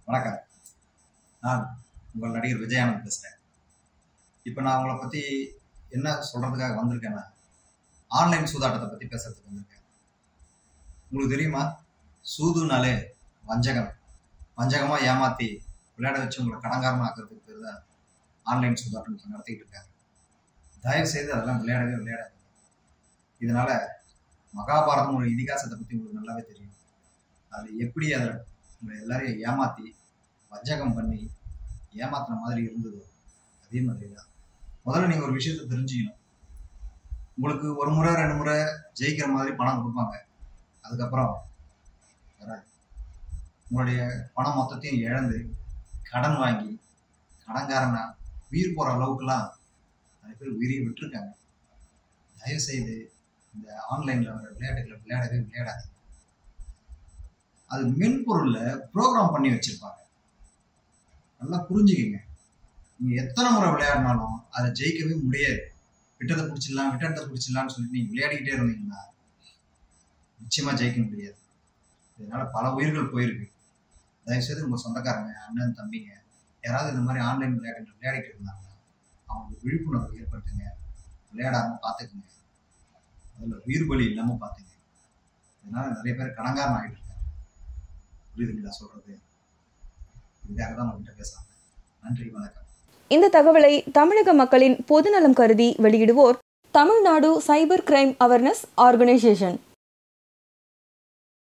வணக்கம் நான் உங்கள் நடிகர் விஜயானந்த் பேசுகிறேன் இப்போ நான் உங்களை பற்றி என்ன சொல்கிறதுக்காக வந்திருக்கேன்னா ஆன்லைன் சூதாட்டத்தை பற்றி பேசுறதுக்கு வந்திருக்கேன் உங்களுக்கு தெரியுமா சூதுனாலே வஞ்சகம் வஞ்சகமாக ஏமாற்றி விளையாட வச்சு உங்களை கடங்காரமாக ஆக்கிறதுக்கு பேர் தான் ஆன்லைன் சூதாட்டம் நடத்திக்கிட்டு இருக்காங்க தயவு செய்து அதெல்லாம் விளையாடவே விளையாடாது இதனால மகாபாரதம் ஒரு இதிகாசத்தை பற்றி உங்களுக்கு நல்லாவே தெரியும் அது எப்படி அதை உங்களை எல்லாரையும் ஏமாற்றி வஞ்சகம் பண்ணி ஏமாத்துன மாதிரி இருந்ததோ அதே மாதிரி தான் முதல்ல நீங்கள் ஒரு விஷயத்தை தெரிஞ்சுக்கணும் உங்களுக்கு ஒரு முறை ரெண்டு முறை ஜெயிக்கிற மாதிரி பணம் கொடுப்பாங்க அதுக்கப்புறம் வராது உங்களுடைய பணம் மொத்தத்தையும் இழந்து கடன் வாங்கி கடன்காரனா உயிர் போகிற அளவுக்குலாம் நிறைய பேர் உயிரை விட்டுருக்காங்க தயவு செய்து இந்த ஆன்லைனில் வர விளையாட்டுகளை விளையாடவே விளையாடாது அது மென்பொருளில் ப்ரோக்ராம் பண்ணி வச்சுருப்பாங்க நல்லா புரிஞ்சுக்கங்க நீங்கள் எத்தனை முறை விளையாடினாலும் அதை ஜெயிக்கவே முடியாது விட்டதை பிடிச்சிடலாம் விட்டத்தை பிடிச்சிடலாம்னு சொல்லிட்டு நீங்கள் விளையாடிக்கிட்டே இருந்தீங்கன்னா நிச்சயமாக ஜெயிக்க முடியாது இதனால பல உயிர்கள் போயிருக்கு தயவுசெய்து உங்கள் சொந்தக்காரங்க அண்ணன் தம்பிங்க யாராவது இந்த மாதிரி ஆன்லைன் விளையாட்டுகள் விளையாடிட்டு இருந்தாங்கன்னா அவங்களுக்கு விழிப்புணர்வு ஏற்படுத்துங்க விளையாடாமல் பார்த்துக்குங்க அதில் உயிர் பலி இல்லாமல் பார்த்துங்க இதனால நிறைய பேர் கடங்காரன் ஆகிட்டு இருக்காங்க புரியுதுங்களா சொல்றது இதுக்காக தான் உங்ககிட்ட பேசுறாங்க நன்றி வணக்கம் இந்த தகவலை தமிழக மக்களின் பொதுநலம் கருதி வெளியிடுவோர் Tamil Nadu cyber crime awareness organisation